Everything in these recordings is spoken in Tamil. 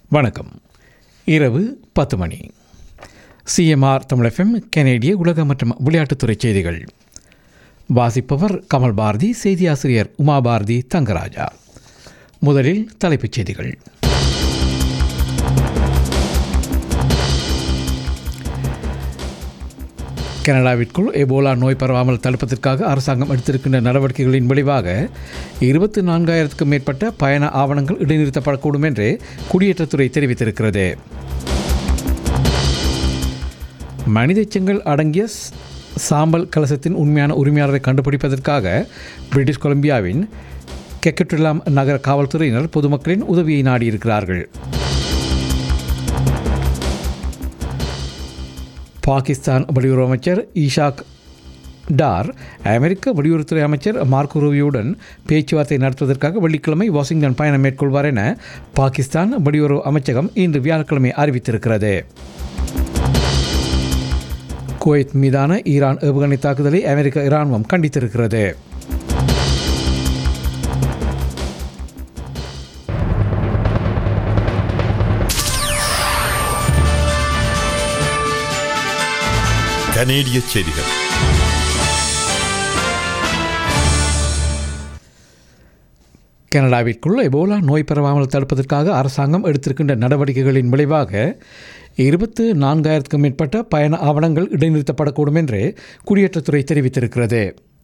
வணக்கம் இரவு பத்து மணி சிஎம்ஆர் தமிழ் கனேடிய உலக மற்றும் விளையாட்டுத்துறை செய்திகள் வாசிப்பவர் கமல் பாரதி செய்தியாசிரியர் உமா பாரதி தங்கராஜா முதலில் தலைப்புச் செய்திகள் கனடாவிற்குள் எபோலா நோய் பரவாமல் தடுப்பதற்காக அரசாங்கம் எடுத்திருக்கின்ற நடவடிக்கைகளின் விளைவாக இருபத்தி நான்காயிரத்துக்கும் மேற்பட்ட பயண ஆவணங்கள் இடைநிறுத்தப்படக்கூடும் என்று குடியேற்றத்துறை தெரிவித்திருக்கிறது மனித எச்சங்கள் அடங்கிய ஸ்- சாம்பல் கலசத்தின் உண்மையான உரிமையாளரை கண்டுபிடிப்பதற்காக பிரிட்டிஷ் கொலம்பியாவின் கெக்கட்டுலாம் நகர காவல்துறையினர் பொதுமக்களின் உதவியை நாடியிருக்கிறார்கள் பாகிஸ்தான் வெளியுறவு அமைச்சர் ஈஷாக் டார் அமெரிக்க வெளியுறவுத்துறை அமைச்சர் மார்க்கோ ரூபியுடன் பேச்சுவார்த்தை நடத்துவதற்காக வெள்ளிக்கிழமை வாஷிங்டன் பயணம் மேற்கொள்வார் என பாகிஸ்தான் வெளியுறவு அமைச்சகம் இன்று வியாழக்கிழமை அறிவித்திருக்கிறது குவைத் மீதான ஈரான் ஏவுகணை தாக்குதலை அமெரிக்க இராணுவம் கண்டித்திருக்கிறது கனேடிய செய்திகள் கனடாவிற்குள் எபோலா நோய் பரவாமல் தடுப்பதற்காக அரசாங்கம் எடுத்திருக்கின்ற நடவடிக்கைகளின் விளைவாக இருபத்து நான்காயிரத்துக்கும் மேற்பட்ட பயண ஆவணங்கள் இடைநிறுத்தப்படக்கூடும் என்று குடியேற்றத்துறை தெரிவித்திருக்கிறது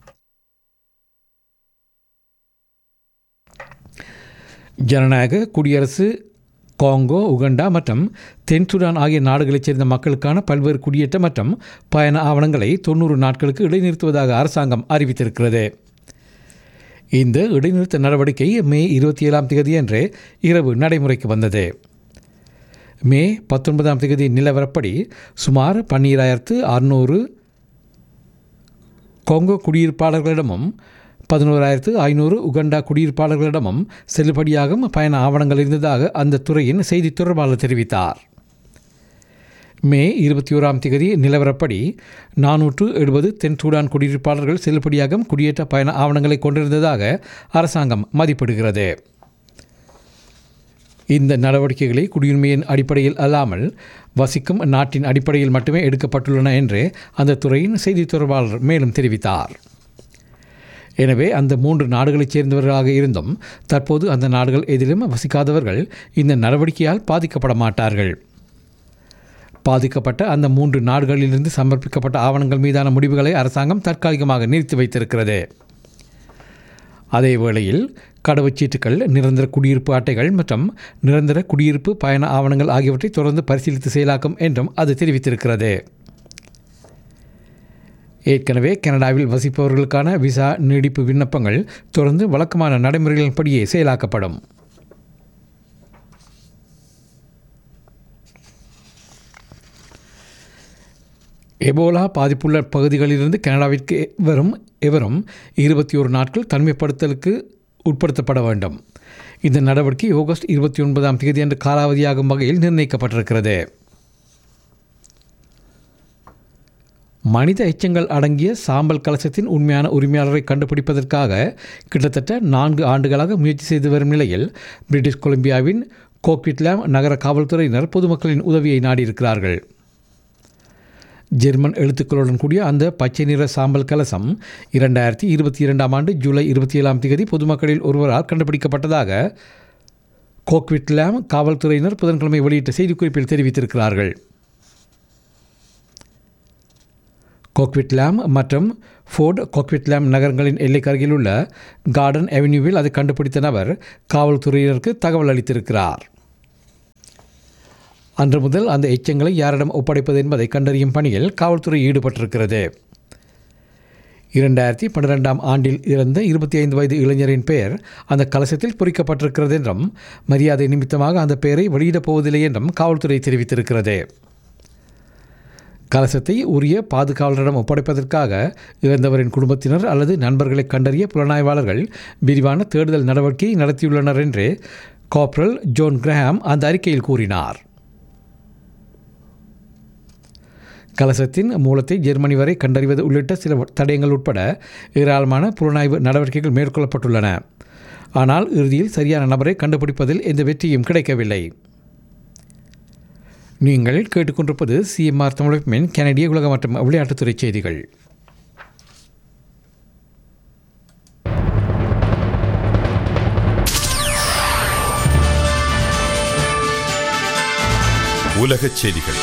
ஜனநாயக குடியரசு காங்கோ உகண்டா மற்றும் தென் சுடான் ஆகிய நாடுகளைச் சேர்ந்த மக்களுக்கான பல்வேறு குடியேற்ற மற்றும் பயண ஆவணங்களை தொண்ணூறு நாட்களுக்கு இடைநிறுத்துவதாக அரசாங்கம் அறிவித்திருக்கிறது இந்த இடைநிறுத்த நடவடிக்கை மே இருபத்தி ஏழாம் தேதி அன்று இரவு நடைமுறைக்கு வந்தது மே பத்தொன்பதாம் தேதி நிலவரப்படி சுமார் பன்னீராயிரத்து அறுநூறு கொங்கோ குடியிருப்பாளர்களிடமும் பதினோராயிரத்து ஐநூறு உகண்டா குடியிருப்பாளர்களிடமும் செல்லுபடியாகும் பயண ஆவணங்கள் இருந்ததாக அந்த துறையின் செய்தித் தொடர்பாளர் தெரிவித்தார் மே இருபத்தி ஓராம் தேதி நிலவரப்படி நானூற்று எழுபது தென் சூடான் குடியிருப்பாளர்கள் செல்லுபடியாகும் குடியேற்ற பயண ஆவணங்களை கொண்டிருந்ததாக அரசாங்கம் மதிப்பிடுகிறது இந்த நடவடிக்கைகளை குடியுரிமையின் அடிப்படையில் அல்லாமல் வசிக்கும் நாட்டின் அடிப்படையில் மட்டுமே எடுக்கப்பட்டுள்ளன என்று அந்த துறையின் செய்தித் தொடர்பாளர் மேலும் தெரிவித்தார் எனவே அந்த மூன்று நாடுகளைச் சேர்ந்தவர்களாக இருந்தும் தற்போது அந்த நாடுகள் எதிலும் வசிக்காதவர்கள் இந்த நடவடிக்கையால் பாதிக்கப்பட மாட்டார்கள் பாதிக்கப்பட்ட அந்த மூன்று நாடுகளிலிருந்து சமர்ப்பிக்கப்பட்ட ஆவணங்கள் மீதான முடிவுகளை அரசாங்கம் தற்காலிகமாக நிறுத்தி வைத்திருக்கிறது அதே வேளையில் கடவுச்சீட்டுகள் நிரந்தர குடியிருப்பு அட்டைகள் மற்றும் நிரந்தர குடியிருப்பு பயண ஆவணங்கள் ஆகியவற்றை தொடர்ந்து பரிசீலித்து செயலாக்கும் என்றும் அது தெரிவித்திருக்கிறது ஏற்கனவே கனடாவில் வசிப்பவர்களுக்கான விசா நீடிப்பு விண்ணப்பங்கள் தொடர்ந்து வழக்கமான நடைமுறைகளின்படியே செயலாக்கப்படும் எபோலா பாதிப்புள்ள பகுதிகளிலிருந்து கனடாவிற்கு வரும் எவரும் இருபத்தி ஒரு நாட்கள் தனிமைப்படுத்தலுக்கு உட்படுத்தப்பட வேண்டும் இந்த நடவடிக்கை ஆகஸ்ட் இருபத்தி ஒன்பதாம் தேதி அன்று காலாவதியாகும் வகையில் நிர்ணயிக்கப்பட்டிருக்கிறது மனித எச்சங்கள் அடங்கிய சாம்பல் கலசத்தின் உண்மையான உரிமையாளரை கண்டுபிடிப்பதற்காக கிட்டத்தட்ட நான்கு ஆண்டுகளாக முயற்சி செய்து வரும் நிலையில் பிரிட்டிஷ் கொலம்பியாவின் கோக்விட்லாம் நகர காவல்துறையினர் பொதுமக்களின் உதவியை நாடியிருக்கிறார்கள் ஜெர்மன் எழுத்துக்களுடன் கூடிய அந்த பச்சை நிற சாம்பல் கலசம் இரண்டாயிரத்தி இருபத்தி இரண்டாம் ஆண்டு ஜூலை இருபத்தி ஏழாம் தேதி பொதுமக்களில் ஒருவரால் கண்டுபிடிக்கப்பட்டதாக கோக்விட்லாம் காவல்துறையினர் புதன்கிழமை வெளியிட்ட செய்திக்குறிப்பில் தெரிவித்திருக்கிறார்கள் கோக்விட்லாம் மற்றும் ஃபோர்ட் கோக்விட்லாம் நகரங்களின் எல்லைக்கு அருகில் உள்ள கார்டன் அவென்யூவில் அதை கண்டுபிடித்த நபர் காவல்துறையினருக்கு தகவல் அளித்திருக்கிறார் அன்று முதல் அந்த எச்சங்களை யாரிடம் ஒப்படைப்பது என்பதை கண்டறியும் பணியில் காவல்துறை ஈடுபட்டிருக்கிறது இரண்டாயிரத்தி பன்னிரெண்டாம் ஆண்டில் இறந்த இருபத்தி ஐந்து வயது இளைஞரின் பெயர் அந்த கலசத்தில் பொறிக்கப்பட்டிருக்கிறது என்றும் மரியாதை நிமித்தமாக அந்த பெயரை வெளியிடப் போவதில்லை என்றும் காவல்துறை தெரிவித்திருக்கிறது கலசத்தை உரிய பாதுகாவலரிடம் ஒப்படைப்பதற்காக இறந்தவரின் குடும்பத்தினர் அல்லது நண்பர்களை கண்டறிய புலனாய்வாளர்கள் விரிவான தேடுதல் நடவடிக்கையை நடத்தியுள்ளனர் என்று காப்ரல் ஜோன் கிரஹாம் அந்த அறிக்கையில் கூறினார் கலசத்தின் மூலத்தை ஜெர்மனி வரை கண்டறிவது உள்ளிட்ட சில தடயங்கள் உட்பட ஏராளமான புலனாய்வு நடவடிக்கைகள் மேற்கொள்ளப்பட்டுள்ளன ஆனால் இறுதியில் சரியான நபரை கண்டுபிடிப்பதில் எந்த வெற்றியும் கிடைக்கவில்லை நீங்கள் கேட்டுக்கொண்டிருப்பது சிஎம்ஆர் தமிழகமின் கனடிய உலக மற்றும் விளையாட்டுத்துறை செய்திகள் உலகச் செய்திகள்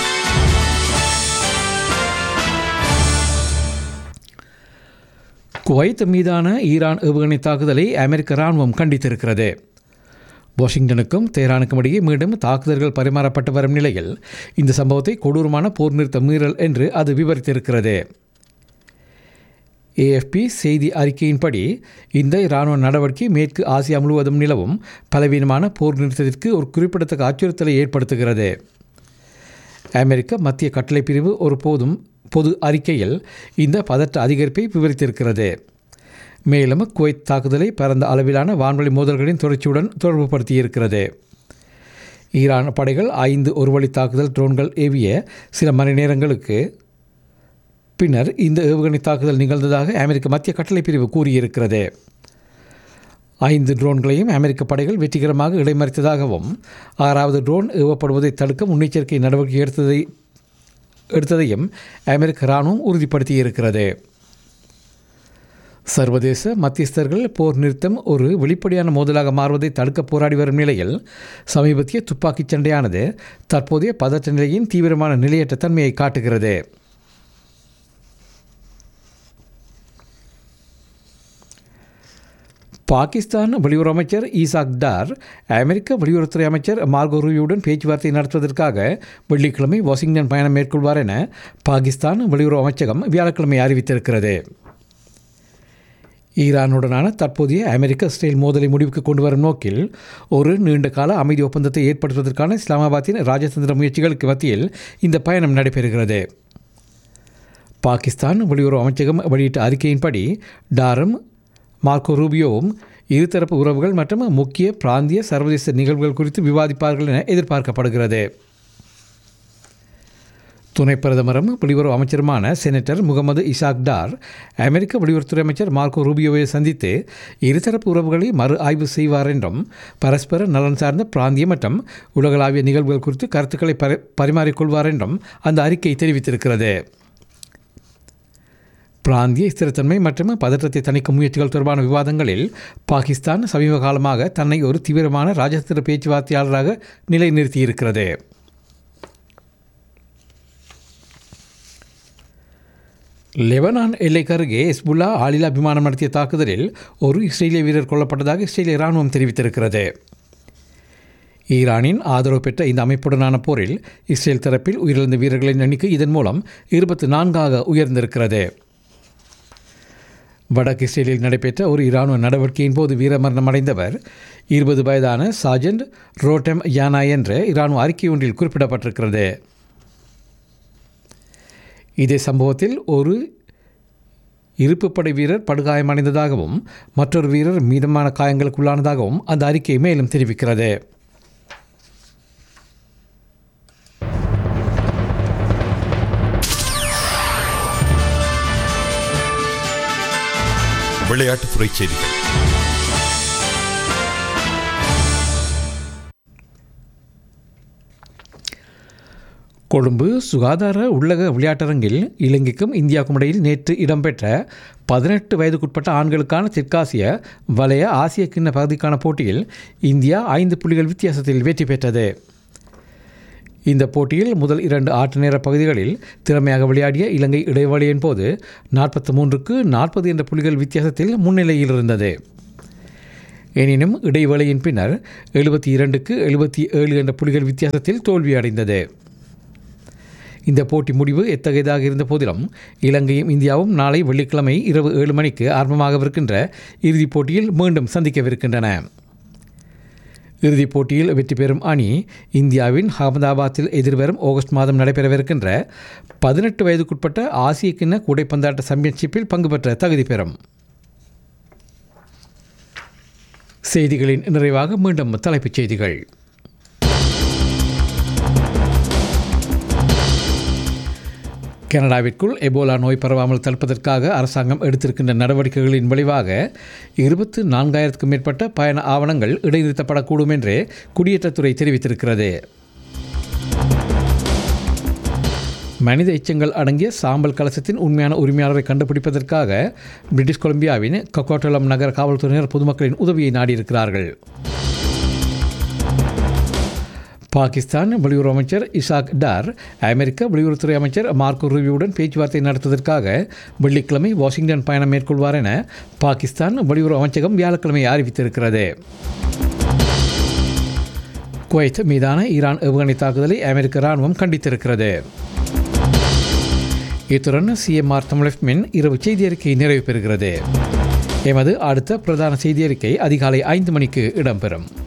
குவைத் மீதான ஈரான் ஏவுகணை தாக்குதலை அமெரிக்க இராணுவம் கண்டித்திருக்கிறது வாஷிங்டனுக்கும் தெஹ்ரானுக்கும் இடையே மீண்டும் தாக்குதல்கள் பரிமாறப்பட்டு வரும் நிலையில் இந்த சம்பவத்தை கொடூரமான போர் நிறுத்த மீறல் என்று அது விவரித்திருக்கிறது ஏஎஃப்பி செய்தி அறிக்கையின்படி இந்த இராணுவ நடவடிக்கை மேற்கு ஆசியா முழுவதும் நிலவும் பலவீனமான போர் நிறுத்தத்திற்கு ஒரு குறிப்பிடத்தக்க அச்சுறுத்தலை ஏற்படுத்துகிறது அமெரிக்க மத்திய கட்டளை பிரிவு ஒருபோதும் பொது அறிக்கையில் இந்த பதற்ற அதிகரிப்பை விவரித்திருக்கிறது மேலும் குவைத் தாக்குதலை பரந்த அளவிலான வான்வழி மோதல்களின் தொடர்ச்சியுடன் தொடர்புபடுத்தியிருக்கிறது ஈரான் படைகள் ஐந்து ஒருவழி தாக்குதல் ட்ரோன்கள் ஏவிய சில மணி நேரங்களுக்கு பின்னர் இந்த ஏவுகணை தாக்குதல் நிகழ்ந்ததாக அமெரிக்க மத்திய கட்டளை பிரிவு கூறியிருக்கிறது ஐந்து ட்ரோன்களையும் அமெரிக்க படைகள் வெற்றிகரமாக இடைமறித்ததாகவும் ஆறாவது ட்ரோன் ஏவப்படுவதை தடுக்க முன்னெச்சரிக்கை நடவடிக்கை எடுத்ததை எடுத்ததையும் அமெரிக்க இராணுவம் உறுதிப்படுத்தியிருக்கிறது சர்வதேச மத்தியஸ்தர்கள் போர் நிறுத்தம் ஒரு வெளிப்படையான மோதலாக மாறுவதை தடுக்க போராடி வரும் நிலையில் சமீபத்திய துப்பாக்கிச் சண்டையானது தற்போதைய பதற்ற நிலையின் தீவிரமான நிலையற்ற தன்மையை காட்டுகிறது பாகிஸ்தான் வெளியுறவு அமைச்சர் ஈசாக் டார் அமெரிக்க வெளியுறவுத்துறை அமைச்சர் மார்கோ ரூபியுடன் பேச்சுவார்த்தை நடத்துவதற்காக வெள்ளிக்கிழமை வாஷிங்டன் பயணம் மேற்கொள்வார் என பாகிஸ்தான் வெளியுறவு அமைச்சகம் வியாழக்கிழமை அறிவித்திருக்கிறது ஈரானுடனான தற்போதைய அமெரிக்க இஸ்ரேல் மோதலை முடிவுக்கு கொண்டு வரும் நோக்கில் ஒரு நீண்ட கால அமைதி ஒப்பந்தத்தை ஏற்படுத்துவதற்கான இஸ்லாமாபாத்தின் ராஜதந்திர முயற்சிகளுக்கு மத்தியில் இந்த பயணம் நடைபெறுகிறது பாகிஸ்தான் வெளியுறவு அமைச்சகம் வெளியிட்ட அறிக்கையின்படி டாரும் மார்க்கோ ரூபியோவும் இருதரப்பு உறவுகள் மற்றும் முக்கிய பிராந்திய சர்வதேச நிகழ்வுகள் குறித்து விவாதிப்பார்கள் என எதிர்பார்க்கப்படுகிறது துணை பிரதமரும் வெளியுறவு அமைச்சருமான செனட்டர் முகமது இசாக் டார் அமெரிக்க வெளியுறவுத்துறை அமைச்சர் மார்க்கோ ரூபியோவை சந்தித்து இருதரப்பு உறவுகளை மறு ஆய்வு செய்வார் என்றும் பரஸ்பர நலன் சார்ந்த பிராந்திய மற்றும் உலகளாவிய நிகழ்வுகள் குறித்து கருத்துக்களை பரி பரிமாறிக்கொள்வார் என்றும் அந்த அறிக்கை தெரிவித்திருக்கிறது பிராந்திய ஸ்திரத்தன்மை மற்றும் பதற்றத்தை தணிக்கும் முயற்சிகள் தொடர்பான விவாதங்களில் பாகிஸ்தான் சமீப காலமாக தன்னை ஒரு தீவிரமான ராஜதந்திர பேச்சுவார்த்தையாளராக நிலைநிறுத்தியிருக்கிறது லெபனான் எல்லைக்கு அருகே எஸ்புல்லா ஆளில்லா விமானம் நடத்திய தாக்குதலில் ஒரு இஸ்ரேலிய வீரர் கொல்லப்பட்டதாக இஸ்ரேலிய இராணுவம் தெரிவித்திருக்கிறது ஈரானின் ஆதரவு பெற்ற இந்த அமைப்புடனான போரில் இஸ்ரேல் தரப்பில் உயிரிழந்த வீரர்களின் எண்ணிக்கை இதன் மூலம் இருபத்தி நான்காக உயர்ந்திருக்கிறது வடக்கு இஸ்ரேலில் நடைபெற்ற ஒரு இராணுவ நடவடிக்கையின் போது வீரமரணம் அடைந்தவர் இருபது வயதான சார்ஜென்ட் ரோட்டம் யானா என்ற இராணுவ அறிக்கை ஒன்றில் குறிப்பிடப்பட்டிருக்கிறது இதே சம்பவத்தில் ஒரு இருப்புப்படை வீரர் படுகாயமடைந்ததாகவும் மற்றொரு வீரர் மீதமான காயங்களுக்குள்ளானதாகவும் அந்த அறிக்கை மேலும் தெரிவிக்கிறது விளையாட்டுத்துறை செய்திகள் கொழும்பு சுகாதார உள்ளக விளையாட்டரங்கில் இலங்கைக்கும் இந்தியாவுக்கும் இடையில் நேற்று இடம்பெற்ற பதினெட்டு வயதுக்குட்பட்ட ஆண்களுக்கான தெற்காசிய வலய ஆசிய கிண்ண பகுதிக்கான போட்டியில் இந்தியா ஐந்து புள்ளிகள் வித்தியாசத்தில் வெற்றி பெற்றது இந்த போட்டியில் முதல் இரண்டு ஆட்ட நேர பகுதிகளில் திறமையாக விளையாடிய இலங்கை இடைவெளியின் போது நாற்பத்தி மூன்றுக்கு நாற்பது என்ற புள்ளிகள் வித்தியாசத்தில் முன்னிலையில் இருந்தது எனினும் இடைவேளையின் பின்னர் எழுபத்தி இரண்டுக்கு எழுபத்தி ஏழு என்ற புள்ளிகள் வித்தியாசத்தில் தோல்வியடைந்தது இந்த போட்டி முடிவு எத்தகையதாக இருந்த போதிலும் இலங்கையும் இந்தியாவும் நாளை வெள்ளிக்கிழமை இரவு ஏழு மணிக்கு ஆரம்பமாகவிருக்கின்ற இறுதிப் போட்டியில் மீண்டும் சந்திக்கவிருக்கின்றன இறுதிப் போட்டியில் வெற்றி பெறும் அணி இந்தியாவின் அகமதாபாத்தில் எதிர்வரும் ஆகஸ்ட் மாதம் நடைபெறவிருக்கின்ற பதினெட்டு வயதுக்குட்பட்ட ஆசிய கிண்ண கூடைப்பந்தாட்ட சாம்பியன்ஷிப்பில் பங்கு பெற்ற தகுதி பெறும் செய்திகளின் நிறைவாக மீண்டும் தலைப்புச் செய்திகள் கனடாவிற்குள் எபோலா நோய் பரவாமல் தடுப்பதற்காக அரசாங்கம் எடுத்திருக்கின்ற நடவடிக்கைகளின் விளைவாக இருபத்து நான்காயிரத்துக்கும் மேற்பட்ட பயண ஆவணங்கள் இடைநிறுத்தப்படக்கூடும் என்று குடியேற்றத்துறை தெரிவித்திருக்கிறது மனித எச்சங்கள் அடங்கிய சாம்பல் கலசத்தின் உண்மையான உரிமையாளரை கண்டுபிடிப்பதற்காக பிரிட்டிஷ் கொலம்பியாவின் கொக்கோட்டலம் நகர காவல்துறையினர் பொதுமக்களின் உதவியை நாடியிருக்கிறார்கள் பாகிஸ்தான் வெளியுறவு அமைச்சர் இசாக் டார் அமெரிக்க வெளியுறவுத்துறை அமைச்சர் மார்க்கோ ரூபியுடன் பேச்சுவார்த்தை நடத்துவதற்காக வெள்ளிக்கிழமை வாஷிங்டன் பயணம் மேற்கொள்வார் என பாகிஸ்தான் வெளியுறவு அமைச்சகம் வியாழக்கிழமை அறிவித்திருக்கிறது குவைத் மீதான ஈரான் ஏவுகணை தாக்குதலை அமெரிக்க இராணுவம் கண்டித்திருக்கிறது இத்துடன் சிஎம்ஆர் தமிழ் இரவு செய்தி அறிக்கை நிறைவு பெறுகிறது எமது அடுத்த பிரதான செய்தி அறிக்கை அதிகாலை ஐந்து மணிக்கு இடம்பெறும்